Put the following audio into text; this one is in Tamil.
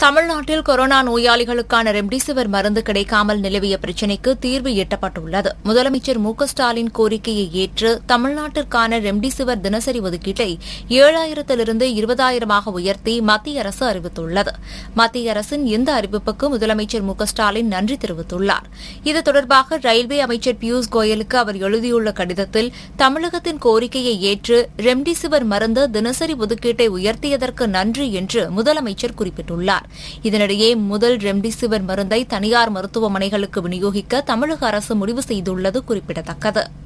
தமிழ்நாட்டில் கொரோனா நோயாளிகளுக்கான ரெம்டெசிவிர் மருந்து கிடைக்காமல் நிலவிய பிரச்சினைக்கு தீர்வு எட்டப்பட்டுள்ளது முதலமைச்சர் மு க ஸ்டாலின் கோரிக்கையை ஏற்று தமிழ்நாட்டிற்கான ரெம்டெசிவிர் தினசரி ஒதுக்கீட்டை ஏழாயிரத்திலிருந்து இருபதாயிரமாக உயர்த்தி மத்திய அரசு அறிவித்துள்ளது மத்திய அரசின் இந்த அறிவிப்புக்கு முதலமைச்சர் மு க ஸ்டாலின் நன்றி தெரிவித்துள்ளார் இது தொடர்பாக ரயில்வே அமைச்சர் பியூஷ் கோயலுக்கு அவர் எழுதியுள்ள கடிதத்தில் தமிழகத்தின் கோரிக்கையை ஏற்று ரெம்டெசிவிர் மருந்து தினசரி ஒதுக்கீட்டை உயர்த்தியதற்கு நன்றி என்று முதலமைச்சர் குறிப்பிட்டுள்ளார் இதனிடையே முதல் ரெம்டெசிவிர் மருந்தை தனியார் மருத்துவமனைகளுக்கு விநியோகிக்க தமிழக அரசு முடிவு செய்துள்ளது குறிப்பிடத்தக்கது